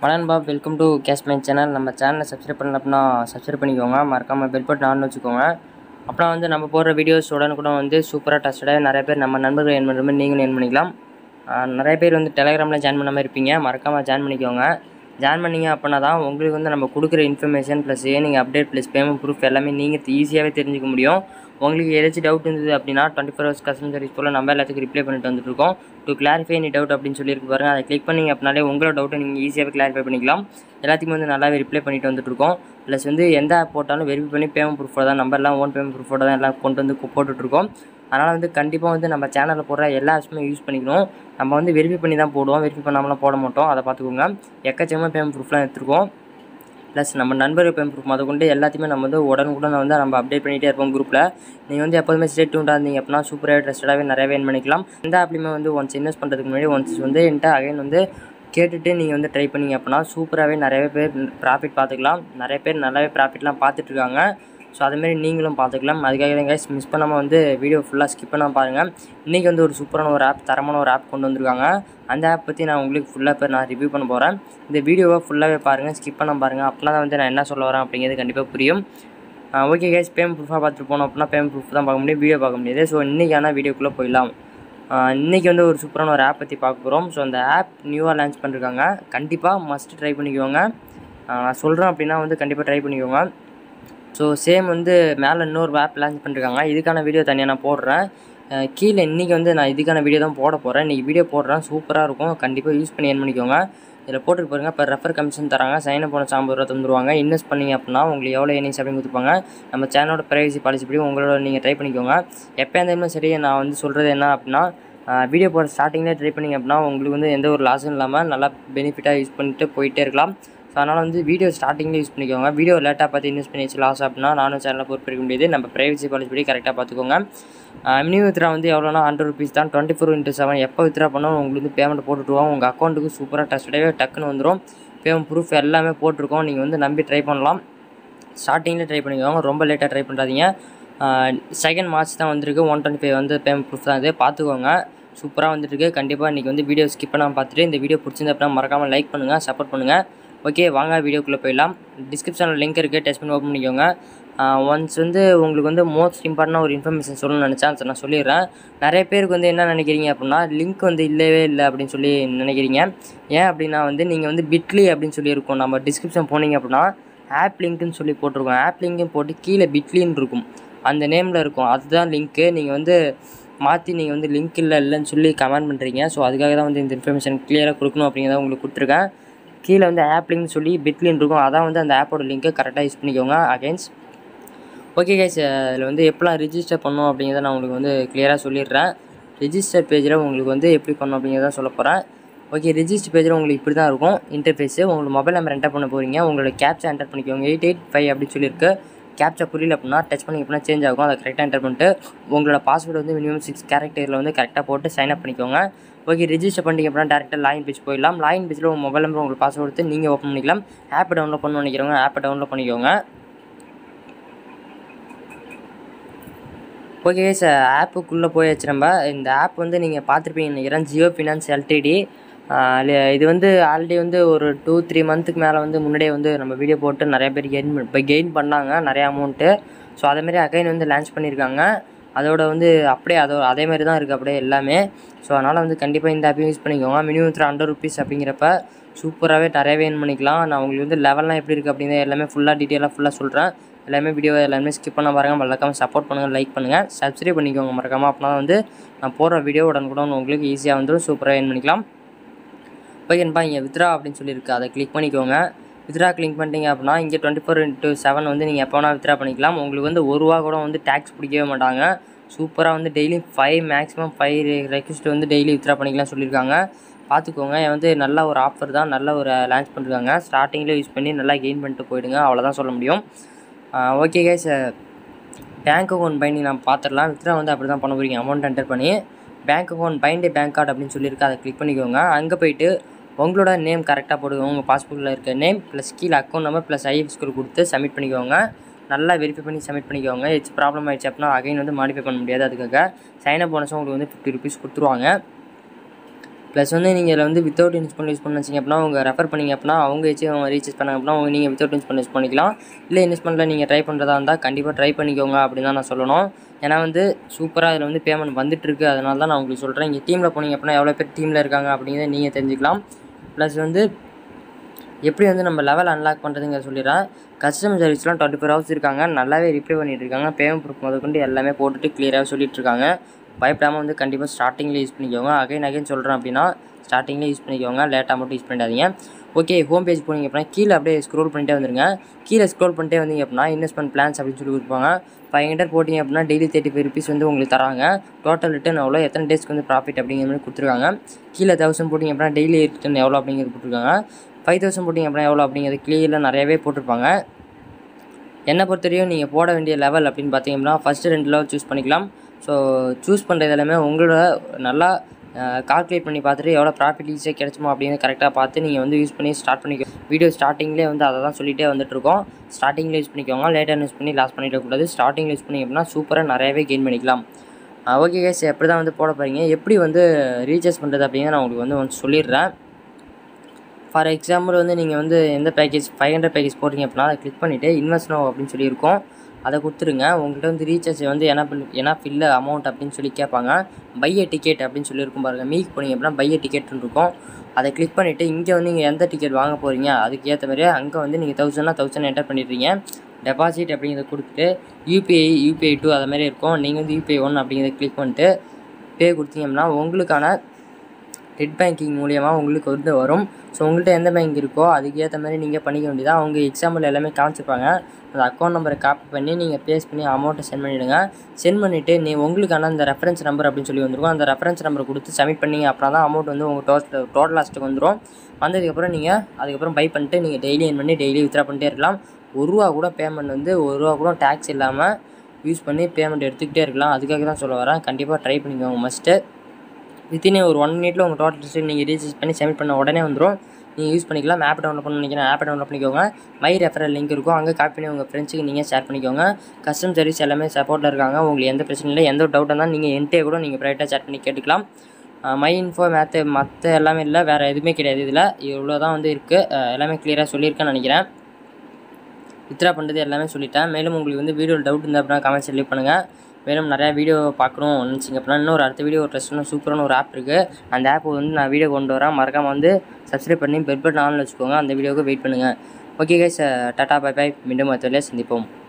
வணன்பா welcome to cash my channel நம்ம சேனலை subscribe பண்ணல அப்படின்னா சப்ஸ்கிரைப் பண்ணிக்கோங்க மறக்காமல் பெல் பட்டன் ஆன் வச்சுக்கோங்க அப்புறம் வந்து நம்ம போடுற வீடியோஸ் உடனுக்குட வந்து சூப்பராக டஸ்டடாக நிறைய பேர் நம்ம நண்பர்கள் என் பண்ணுற மாதிரி நீங்களும் என் பண்ணிக்கலாம் ஆஹ் நிறைய பேர் வந்து டெலிகிராமில் ஜாயின் பண்ணாமல் இருப்பீங்க மறக்காமல் ஜாயின் பண்ணிக்கோங்க ஜாயின் பண்ணீங்க அப்படின்னா தான் உங்களுக்கு வந்து நம்ம கொடுக்குற இன்ஃபர்மேஷன் ப்ளஸ் ஏனிங் அப்டேட் ப்ளஸ் பேமெண்ட் ப்ரூஃப் எல்லாமே நீங்கள் ஈஸியாகவே தெரிஞ்சுக்க முடியும் உங்களுக்கு ஏதாச்சும் டவுட் இருந்தது அப்படின்னா twenty four hours customer service போல் நம்ம எல்லாத்துக்கும் ரிப்ளை பண்ணிட்டு வந்துருக்கோம் டு கிளாரிஃபை எனி டவுட் அப்படின்னு சொல்லியிருக்கு பாருங்க அதை கிளிக் பண்ணிங்க அப்படின்னாலே உங்களோட டவுட்டை நீங்கள் ஈஸியாகவே கிளாரிஃபை பண்ணிக்கலாம் எல்லாத்துக்குமே வந்து நல்லாவே ரிப்ளை பண்ணிட்டு வந்துட்டுருக்கோம் ப்ளஸ் வந்து எந்த ஆப் போட்டாலும் வெரிஃபை பண்ணி பேமெண்ட் ப்ரூஃபோட தான் நம்பர்லாம் ஓன் பேமெண்ட் ப்ரூஃபோட தான் எல்லாம் கொண்டு வந்து கு- போட்டுட்ருக்கோம் அதனால் வந்து கண்டிப்பாக வந்து நம்ம சேனலில் போடுற எல்லா ஆப்ஸுமே யூஸ் பண்ணிக்கணும் நம்ம வந்து வெரிஃபை பண்ணி தான் போடுவோம் வெரிஃபை பண்ணாமலாம் போட மாட்டோம் அதை பார்த்துக்கோங்க எக்கச்சக்கமாக பேமெண்ட் ப்ரூஃப்லாம் எடுத்துருக்கோம் ப்ளஸ் நம்ம நண்பர் பேமெண்ட் ப்ரூஃப் முத கொண்டு எல்லாத்தையுமே நம்ம வந்து உடனுக்குடன் வந்து நம்ம அப்டேட் பண்ணிகிட்டே இருப்போம் குரூப்பில் நீங்கள் வந்து எப்போதுமே ஸ்டேட் டூண்டாக இருந்தீங்க அப்படின்னா சூப்பராக ட்ரஸ்டடாகவே நிறையவே earn பண்ணிக்கலாம் எந்த ஆப்லையுமே வந்து ஒன்ஸ் இன்வெஸ்ட் பண்ணுறதுக்கு முன்னாடி ஒன்ஸ் வந்து என்கிட்ட அகைன் வந்து கேட்டுட்டு நீங்கள் வந்து ட்ரை பண்ணீங்க அப்படின்னா சூப்பராகவே நிறைய பேர் ப்ராஃபிட் பார்த்துக்கலாம் நிறைய பேர் நல்லாவே ப்ராஃபிட்லாம் பார்த்துட்ருக்காங்க ஸோ அதுமாரி நீங்களும் பார்த்துக்கலாம் அதுக்காக தான் கைஸ் மிஸ் பண்ணாமல் வந்து வீடியோ ஃபுல்லாக ஸ்கிப் பண்ணாமல் பாருங்கள் இன்றைக்கி வந்து ஒரு சூப்பரான ஒரு ஆப் தரமான ஒரு ஆப் கொண்டு வந்திருக்காங்க அந்த ஆப் பற்றி நான் உங்களுக்கு ஃபுல்லாக இப்போ நான் ரிவ்யூ பண்ண போகிறேன் இந்த வீடியோவை ஃபுல்லாகவே பாருங்கள் ஸ்கிப் பண்ண பாருங்கள் அப்படின்னா தான் வந்து நான் என்ன சொல்ல வரேன் அப்படிங்கிறது கண்டிப்பாக புரியும் ஓகே கைஸ் பேமெண்ட் ப்ரூஃபாக பார்த்துட்டு போனோம் அப்படின்னா பேமெண்ட் ப்ரூஃப் தான் பார்க்க முடியும் வீடியோ பார்க்க முடியாது ஸோ இன்றைக்கான வீடியோக்குள்ளே போயிடலாம் இன்றைக்கி வந்து ஒரு சூப்பரான ஒரு ஆப் பற்றி பார்க்க போகிறோம் ஸோ அந்த ஆப் நியூவாக லான்ச் பண்ணிருக்காங்க கண்டிப்பாக மஸ்ட் ட்ரை பண்ணிக்கோங்க ஆஹ் நான் சொல்கிறேன் அப்படின்னா வந்து கண்டிப்பாக ட்ரை பண்ணிக்கோங்க ஸோ சேம் வந்து மேலே இன்னொரு ஆப் லான்ச் பண்ணிருக்காங்க இதுக்கான வீடியோ தனியாக நான் போடுறேன் அஹ் கீழே இன்றைக்கி வந்து நான் இதுக்கான வீடியோ தான் போட போகிறேன் இன்றைக்கி வீடியோ போடுறேன் சூப்பராக இருக்கும் கண்டிப்பாக யூஸ் பண்ணி ஏன் பண்ணிக்கோங்க இதில் போட்டுட்டு பாருங்க இப்போ ரெஃபர் கமிஷன் தராங்க சைன் அப் போன ஐம்பது ரூபா தந்துருவாங்க இன்வெஸ்ட் பண்ணீங்க அப்படின்னா உங்களுக்கு எவ்வளோ ஏர்னிங்ஸ் அப்படின்னு கொடுத்துருப்பாங்க நம்ம சேனலோட ப்ரைவசி பாலிசி படி உங்களோட நீங்கள் ட்ரை பண்ணிக்கோங்க எப்போ இருந்தாலுமே சரி நான் வந்து சொல்கிறது என்ன அப்படின்னா வீடியோ போட ஸ்டார்டிங்லேயே ட்ரை பண்ணிங்க அப்படின்னா உங்களுக்கு வந்து எந்த ஒரு லாஸும் இல்லாமல் நல்லா பெனிஃபிட்டாக யூஸ் பண்ணிட்டு போயிட்டே இருக்கலாம் ஸோ அதனால் வந்து வீடியோ ஸ்டார்டிங்லேயே யூஸ் பண்ணிக்கோங்க வீடியோ லேட்டாக பார்த்து இன்வெஸ்ட் பண்ணிச்சு லாஸ் அப்படின்னா நானும் சேனலில் பொறுப்பெடுக்க முடியாது நம்ம ப்ரைவசி பாலிசி படி கரெக்டாக பார்த்துக்கோங்க மினி வித்ரா வந்து எவ்வளோனா ஹண்ட்ரட் ருபீஸ் தான் டுவெண்ட்டி ஃபோர் இன்ட்டு செவன் எப்போ வித்ரா பண்ணாலும் உங்களுக்கு வந்து பேமெண்ட் போட்டுருவோம் உங்கள் அக்கௌண்ட்டுக்கு சூப்பராக டஸ்டடாகவே டக்குன்னு வந்துடும் பேமெண்ட் ப்ரூஃப் எல்லாமே போட்டிருக்கோம் நீங்கள் வந்து நம்பி ட்ரை பண்ணலாம் ஸ்டார்டிங்கில் ட்ரை பண்ணிக்கோங்க ரொம்ப லேட்டாக ட்ரை பண்ணுறாதீங்க செகண்ட் மார்ச் தான் வந்திருக்கு ஒன் டுவெண்ட்டி ஃபைவ் வந்து பேமெண்ட் ப்ரூஃப் தான் இது பார்த்துக்கோங்க சூப்பராக வந்துட்டுருக்கு கண்டிப்பாக இன்றைக்கி வந்து வீடியோ ஸ்கிப் பண்ணாமல் பார்த்துட்டு இந்த வீடியோ பிடிச்சிருந்தா அப்படின்னா மறக்காமல் லைக் பண்ணுங்கள் சப்போர்ட் பண்ணுங்கள் ஓகே வாங்க வீடியோக்குள்ளே போயிடலாம் டிஸ்கிரிப்ஷனில் லிங்க் இருக்குது டெஸ்ட் பண்ணி ஓப்பன் பண்ணிக்கோங்க ஒன்ஸ் வந்து உங்களுக்கு வந்து மோஸ்ட் இம்பார்ட்டண்டாக ஒரு இன்ஃபர்மேஷன் சொல்லணும்னு நினச்சேன் அதை நான் சொல்லிடுறேன் நிறைய பேருக்கு வந்து என்ன நினைக்கிறீங்க அப்படின்னா லிங்க் வந்து இல்லவே இல்லை அப்படின்னு சொல்லி நினைக்கிறீங்க ஏன் அப்படின்னா வந்து நீங்கள் வந்து பிட்லி அப்படின்னு சொல்லி இருக்கும் நம்ம டிஸ்கிரிப்ஷன் போனீங்க அப்படின்னா ஆப் லிங்க்னு சொல்லி போட்டிருக்கோம் ஆப் லிங்க்கும் போட்டு கீழே பிட்லின்னு இருக்கும் அந்த நேமில் இருக்கும் அதுதான் லிங்க்கு நீங்கள் வந்து மாற்றி நீங்கள் வந்து லிங்க் இல்லை இல்லைன்னு சொல்லி கமெண்ட் பண்ணுறீங்க ஸோ அதுக்காக தான் வந்து இந்த இன்ஃபர்மேஷன் கிளியராக கொடுக்கணும் அப்படிங்கிறத உங்களுக்கு கொடுத்துருக்கேன் கீழே வந்து ஆப் லிங்க் சொல்லி பிட்லின்னு இருக்கும் அதான் வந்து அந்த ஆப்போட லிங்க்கை கரெக்டாக யூஸ் பண்ணிக்கோங்க அகைன்ஸ் ஓகே கைஸ் இதில் வந்து எப்படிலாம் ரிஜிஸ்டர் பண்ணணும் அப்படிங்கிறத நான் உங்களுக்கு வந்து கிளியராக சொல்லிடுறேன் ரிஜிஸ்டர் பேஜில் உங்களுக்கு வந்து எப்படி பண்ணணும் அப்படிங்கிறத சொல்ல போகிறேன் ஓகே ரிஜிஸ்டர் பேஜில் உங்களுக்கு இப்படி தான் இருக்கும் இன்டர்ஃபேஸு உங்களுக்கு மொபைல் நம்பர் என்டர் பண்ண போகிறீங்க உங்களோட கேப்ச்சா என்டர் பண்ணிக்கோங்க எயிட் எயிட் ஃபைவ் அப்படின்னு சொல்லியிருக்கு கேப்ச்சா புரியல அப்படின்னா டச் பண்ணி அப்படின்னா சேஞ்ச் ஆகும் அதை கரெக்டாக என்டர் பண்ணிட்டு உங்களோட பாஸ்வேர்டு வந்து மினிமம் சிக்ஸ் கேரக்டரில் வந்து கரெக்டாக போட்டு சைன் அப் பண்ணிக்கோங்க ஓகே ரிஜிஸ்டர் பண்ணிட்டீங்க அப்படின்னா டேரெக்டாக லாயின் பேஜ் போயிடலாம் லாயின் பேஜில் உங்கள் மொபைல் நம்பர் உங்களுக்கு பாஸ்வேர்டு எடுத்து நீங்கள் ஓப்பன் பண்ணிக்கலாம் ஆப்பை டவுன்லோட் பண்ணணும்னு நினைக்கிறவங்க ஆப்பை டவுன்லோட் பண்ணிக்கோங்க ஓகே சார் ஆப்புக்குள்ளே போயாச்சு நம்ம இந்த ஆப் வந்து நீங்கள் பார்த்துருப்பீங்க நினைக்கிறேன் ஜியோ ஃபினான்ஸ் எல்டிடி இது வந்து ஆல்ரெடி வந்து ஒரு டூ த்ரீ மந்த்துக்கு மேலே வந்து முன்னாடியே வந்து நம்ம வீடியோ போட்டு நிறைய பேர் கெயின் இப்போ கெயின் பண்ணாங்க நிறைய அமௌண்ட்டு ஸோ அதேமாரி அகைன் வந்து லான்ச் பண்ணியிருக்காங்க அதோட வந்து அப்படியே அதோ அதே மாதிரி தான் இருக்குது அப்படியே எல்லாமே ஸோ அதனால் வந்து கண்டிப்பாக இந்த ஆப்பையும் யூஸ் பண்ணிக்கோங்க மினிமம் த்ரீ ஹண்ட்ரட் ருபீஸ் அப்படிங்கிறப்ப சூப்பராகவே நிறையவே earn பண்ணிக்கலாம் நான் உங்களுக்கு வந்து லெவல்லாம் எப்படி இருக்குது அப்படிங்கிறத எல்லாமே ஃபுல்லாக டீட்டெயிலாக ஃபுல்லாக சொல்கிறேன் எல்லாமே வீடியோ எல்லாமே ஸ்கிப் பண்ண பாருங்கள் மறக்காமல் சப்போர்ட் பண்ணுங்கள் லைக் பண்ணுங்கள் சப்ஸ்கிரைப் பண்ணிக்கோங்க மறக்காமல் அப்படின்னா வந்து நான் போடுற வீடியோ உடனுக்குடன் உங்களுக்கு ஈஸியாக வந்துடும் சூப்பராக earn பண்ணிக்கலாம் ஓகேப்பா இங்கே வித்ரா அப்படின்னு சொல்லியிருக்கு அதை கிளிக் பண்ணிக்கோங்க வித்ரா கிளிக் பண்ணிட்டீங்க அப்படின்னா இங்கே டுவெண்ட்டி ஃபோர் இன்ட்டு செவன் வந்து நீங்கள் எப்போ வேணால் வித்ரா பண்ணிக்கலாம் உங்களுக்கு வந்து ஒரு ரூபா கூட வந்து டேக்ஸ் பிடிக்கவே மாட்டாங்க சூப்பராக வந்து daily five maximum five request வந்து டெய்லி வித்ரா பண்ணிக்கலாம் சொல்லியிருக்காங்க பார்த்துக்கோங்க இது வந்து நல்ல ஒரு ஆஃபர் தான் நல்ல ஒரு லான்ச் பண்ணிருக்காங்க ஸ்டார்டிங்கில் யூஸ் பண்ணி நல்லா கெயின் பண்ணிட்டு போயிடுங்க அவ்வளோதான் சொல்ல முடியும் okay guys bank account binding நம்ம பார்த்துடலாம் வித்ரா வந்து அப்படி தான் பண்ண போகிறீங்க அமௌண்ட் என்டர் பண்ணி பேங்க் அக்கௌண்ட் பைண்டே பேங்க் கார்டு அப்படின்னு சொல்லியிருக்கு அதை கிளிக் பண்ணிக்கோங்க அங்கே போயிட்டு உங்களோட நேம் கரெக்டாக போடுங்க உங்கள் பாஸ்புக்கில் இருக்க நேம் ப்ளஸ் கீழே account number plus IFSC கொடுத்து சப்மிட் பண்ணிக்கோங்க நல்லா வெரிஃபை பண்ணி சப்மிட் பண்ணிக்கோங்க ஏதாச்சும் ப்ராப்ளம் ஆயிடுச்சு அப்படின்னா அகைன் வந்து மாடிஃபை பண்ண முடியாது அதுக்காக சைன் அப் போனஸும் உங்களுக்கு வந்து ஃபிஃப்டி ருபீஸ் கொடுத்துருவாங்க ப்ளஸ் வந்து நீங்கள் இதில் வந்து வித்தவுட் இன்ஸ்பெண்ட் யூஸ் பண்ண வச்சிங்க அப்படின்னா அவங்க ரெஃபர் பண்ணிங்க அப்படின்னா அவங்க வச்சு அவங்க ரீசார்ஜ் பண்ணாங்க அப்படின்னா அவங்க நீங்கள் வித்தவுட் இன்ஸ்பெண்ட் யூஸ் பண்ணிக்கலாம் இல்லை இன்வெஸ்ட்மெண்ட்டில் நீங்கள் ட்ரை பண்ணுறதா இருந்தால் கண்டிப்பாக ட்ரை பண்ணிக்கோங்க அப்படின்னு தான் நான் சொல்லணும் ஏன்னா வந்து சூப்பராக இதில் வந்து பேமெண்ட் வந்துட்டுருக்கு அதனால தான் நான் உங்களுக்கு சொல்கிறேன் இங்கே டீமில் போனீங்க அப்படின்னா எவ்வளோ பேர் டீமில் இருக்காங்க அப்படிங்கிறத நீங்கள் தெரிஞ்சுக்கலாம் ப்ளஸ் வந்து எப்படி வந்து நம்ம லெவல் அன்லாக் பண்ணுறதுங்க சொல்லிடுறேன் கஸ்டமர் சர்வீஸ்லாம் டுவெண்ட்டி ஃபோர் ஹவர்ஸ் இருக்காங்க நல்லாவே ரிப்ளை பண்ணிட்டு இருக்காங்க பேமெண்ட் ப்ரூஃப் முதற்கொண்டு எல்லாமே போட்டுட்டு கிளியராக சொல்லிட்டு இருக்காங்க பயப்படாமல் வந்து கண்டிப்பாக ஸ்டார்டிங்கில் யூஸ் பண்ணிக்கோங்க அகைன் அகைன் சொல்கிறேன் அப்படின்னா ஸ்டார்டிங்கில் யூஸ் பண்ணிக்கோங்க லேட்டாக மட்டும் யூஸ் பண்ணிடாதீங்க ஓகே ஹோம் பேஜ் போனீங்க அப்படின்னா கீழே அப்படியே ஸ்க்ரோல் பண்ணிட்டே வந்துருங்க கீழே ஸ்க்ரோல் பண்ணிட்டே வந்தீங்க அப்படின்னா இன்வெஸ்ட்மெண்ட் பிளான்ஸ் அப்படின்னு சொல்லி கொடுப்பாங்க ஃபைவ் ஹண்ட்ரட் போட்டிங்க அப்படின்னா டெய்லி தேர்ட்டி ஃபைவ் ருபீஸ் வந்து உங்களுக்கு தராங்க டோட்டல் ரிட்டர்ன் எவ்வளோ எத்தனை டேஸ்க்கு வந்து ப்ராஃபிட் அப்படிங்கிற மாதிரி கொடுத்துருக்காங்க கீழே தௌசண்ட் போட்டிங்க அப்படின்னா டெய்லி ரிட்டர்ன் எவ்வளோ அப்படிங்கிறது போட்டிருக்காங்க ஃபைவ் தௌசண்ட் போட்டிங்க அப்படின்னா எவ்வளோ அப்படிங்கிறது கிளியரில் நிறையவே போட்டிருப்பாங்க என்னை பொறுத்தவரையும் நீங்கள் போட வேண்டிய லெவல் அப்படின்னு பார்த்தீங்கன்னா ஃபஸ்ட்டு ரெண்டு லெவல் சூஸ் பண்ணிக்கலாம் ஸோ சூஸ் பண்ணுறது எல்லாமே உங்களோட நல்லா கால்குலேட் பண்ணி பார்த்துட்டு எவ்வளோ ப்ராஃபிட் ஈஸியாக கிடைச்சுமோ அப்படின்னு கரெக்டாக பார்த்து நீங்கள் வந்து யூஸ் பண்ணி ஸ்டார்ட் பண்ணிக்கோ வீடியோ ஸ்டார்டிங்லேயே வந்து அதை தான் சொல்லிகிட்டே வந்துட்டுருக்கோம் ஸ்டார்டிங்கில் யூஸ் பண்ணிக்கோங்க லேட்டாக யூஸ் பண்ணி லாஸ் பண்ணிடக்கூடாது ஸ்டார்டிங்கில் யூஸ் பண்ணி அப்படின்னா சூப்பராக நிறையவே கெயின் பண்ணிக்கலாம் ஓகே கேஸ் எப்படி தான் வந்து போட போகிறீங்க எப்படி வந்து ரீசார்ஜ் பண்ணுறது அப்படிங்கிறத நான் உங்களுக்கு வந்து வந்து சொல்லிடுறேன் ஃபார் எக்ஸாம்பிள் வந்து நீங்கள் வந்து எந்த பேக்கேஜ் ஃபைவ் ஹண்ட்ரட் பேக்கேஜ் போட்டிங்க அப்படின்னா அதை கிளிக் பண்ணிவிட்டு இன்வெஸ்ட் நோ அப்படின்னு சொல்லியிருக்கோம் அதை கொடுத்துருங்க உங்கள்கிட்ட வந்து ரீசார்ஜ் வந்து என்ன பண்ணி என்ன ஃபில்ல அமௌண்ட் அப்படின்னு சொல்லி கேட்பாங்க பைய டிக்கெட் அப்படின்னு சொல்லியிருக்கும் பாருங்கள் மீக் போனீங்க அப்படின்னா பைய டிக்கெட்னு இருக்கும் அதை கிளிக் பண்ணிவிட்டு இங்கே வந்து நீங்கள் எந்த டிக்கெட் வாங்க போகிறீங்க அதுக்கு ஏற்ற மாதிரியே அங்கே வந்து நீங்கள் தௌசண்ட்னா தௌசண்ட் என்டர் பண்ணிடுறீங்க டெபாசிட் அப்படிங்கிறத கொடுத்துட்டு யூபிஐ யூபிஐ டூ அது மாதிரி இருக்கும் நீங்கள் வந்து யூபிஐ ஒன் அப்படிங்கிறத கிளிக் பண்ணிட்டு பே கொடுத்தீங்கன்னா உங்களுக்கான நெட் பேங்கிங் மூலியமாக உங்களுக்கு வந்து வரும் ஸோ உங்கள்கிட்ட எந்த பேங்க் இருக்கோ அதுக்கு ஏற்ற மாதிரி நீங்கள் பண்ணிக்க வேண்டியதாக அவங்க எக்ஸாம்பிள் எல்லாமே காமிச்சிருப்பாங்க அந்த அக்கௌண்ட் நம்பரை காப்பி பண்ணி நீங்கள் பேஸ் பண்ணி அமௌண்ட்டை சென்ட் பண்ணிவிடுங்க சென்ட் பண்ணிவிட்டு நீ உங்களுக்கான அந்த ரெஃபரன்ஸ் நம்பர் அப்படின்னு சொல்லி வந்துருக்கும் அந்த ரெஃபரன்ஸ் நம்பரை கொடுத்து சப்மிட் பண்ணிங்க அப்படின்னா தான் அமௌண்ட் வந்து உங்கள் டோட்டல் டோட்டல் லாஸ்ட்டுக்கு வந்துடும் வந்ததுக்கப்புறம் நீங்கள் அதுக்கப்புறம் பை பண்ணிட்டு நீங்கள் டெய்லி என் பண்ணி டெய்லி வித்ரா பண்ணிட்டே இருக்கலாம் ஒரு ரூபா கூட பேமெண்ட் வந்து ஒரு ரூபா கூட டேக்ஸ் இல்லாமல் யூஸ் பண்ணி பேமெண்ட் எடுத்துக்கிட்டே இருக்கலாம் அதுக்காக தான் சொல்ல வரேன் கண்டிப்பாக ட்ரை பண்ணிக்கோங்க மஸ்ட்டு வித்தின் ஒரு ஒன் மினிட்ல உங்கள் டோட்டல் லிஸ்ட்டு நீங்கள் ரீசார்ஜ் பண்ணி சப்மிட் பண்ண உடனே வந்துடும் நீங்கள் யூஸ் பண்ணிக்கலாம் ஆப் டவுன்லோட் பண்ண நினைக்கிறேன் ஆப்பை டவுன்லோட் பண்ணிக்கோங்க மை ரெஃபரல் லிங்க் இருக்கும் அங்கே காப்பி பண்ணி உங்கள் ஃப்ரெண்ட்ஸுக்கு நீங்கள் ஷேர் பண்ணிக்கோங்க கஸ்டமர் சர்வீஸ் எல்லாமே சப்போர்ட்டில் இருக்காங்க உங்களுக்கு எந்த பிரச்சனையும் இல்லை எந்த ஒரு டவுட் இருந்தாலும் நீங்கள் என்கிட்டே கூட நீங்கள் ப்ரைவேட்டாக சேட் பண்ணி கேட்டுக்கலாம் மை இன்ஃபோ மேத்து மற்ற எல்லாமே இல்லை வேறு எதுவுமே கிடையாது இதில் இவ்வளோ தான் வந்து இருக்குது எல்லாமே கிளியராக சொல்லியிருக்கேன்னு நினைக்கிறேன் வித்ரா பண்ணுறது எல்லாமே சொல்லிட்டேன் மேலும் உங்களுக்கு வந்து வீடியோ டவுட் இருந்தால் அப்படின்னா கமெண்ட்ஸ் லீவ் பண்ணுங்கள் மேலும் நிறையா வீடியோ பார்க்கணும் நினச்சிங்க அப்படின்னா இன்னொரு அடுத்த வீடியோ ஒரு ட்ரெஸ்ட்னு சூப்பரான ஒரு ஆப் இருக்குது அந்த ஆப் வந்து நான் வீடியோ கொண்டு வரேன் மறக்காமல் வந்து சப்ஸ்கிரைப் பண்ணி பெல் பட்டன் ஆன்ல வச்சுக்கோங்க அந்த வீடியோவுக்கு வெயிட் பண்ணுங்கள் okay guys tata bye bye மீண்டும் அடுத்த வேலையை சந்திப்போம்